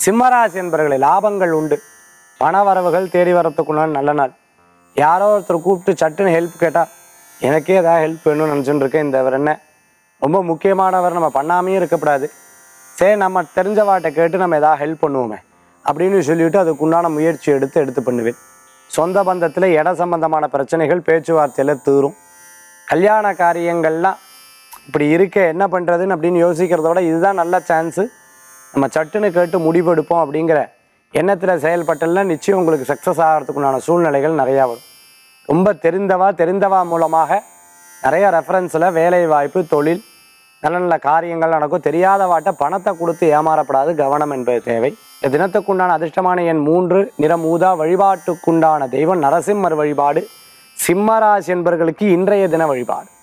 சிம்மராசி என்பர்களை லாபங்கள் உண்டு பண வரவுகள் தேடி வரத்துக்குள்ளான நல்ல நாள் யாரோ ஒருத்தர் கூப்பிட்டு சட்டுன்னு ஹெல்ப் கேட்டால் எனக்கே ஏதாவது ஹெல்ப் வேணும்னு நினச்சிட்டு இருக்கேன் இந்த இவர் என்ன ரொம்ப முக்கியமானவர் நம்ம பண்ணாமையும் இருக்கக்கூடாது சரி நம்ம தெரிஞ்சவாட்ட கேட்டு நம்ம ஏதாவது ஹெல்ப் பண்ணுவோமே அப்படின்னு சொல்லிட்டு அதுக்குண்டான முயற்சி எடுத்து எடுத்து பண்ணுவேன் சொந்த பந்தத்தில் இட சம்பந்தமான பிரச்சனைகள் பேச்சுவார்த்தையில் தீரும் கல்யாண காரியங்கள்லாம் இப்படி இருக்க என்ன பண்ணுறதுன்னு அப்படின்னு யோசிக்கிறத விட இதுதான் நல்ல சான்ஸு நம்ம சட்டுன்னு கேட்டு முடிவெடுப்போம் அப்படிங்கிற எண்ணத்தில் செயல்பட்டல்னா நிச்சயம் உங்களுக்கு சக்ஸஸ் ஆகிறதுக்குண்டான சூழ்நிலைகள் நிறையா வரும் ரொம்ப தெரிந்தவா தெரிந்தவா மூலமாக நிறைய ரெஃபரன்ஸில் வேலை வாய்ப்பு தொழில் நல்ல நல்ல காரியங்கள் நடக்கும் தெரியாதவாட்ட பணத்தை கொடுத்து ஏமாறப்படாது கவனம் என்பது தேவை இந்த தினத்துக்குண்டான அதிர்ஷ்டமான எண் மூன்று நிறமூதா வழிபாட்டுக்குண்டான தெய்வம் நரசிம்மர் வழிபாடு சிம்மராசி என்பவர்களுக்கு இன்றைய தின வழிபாடு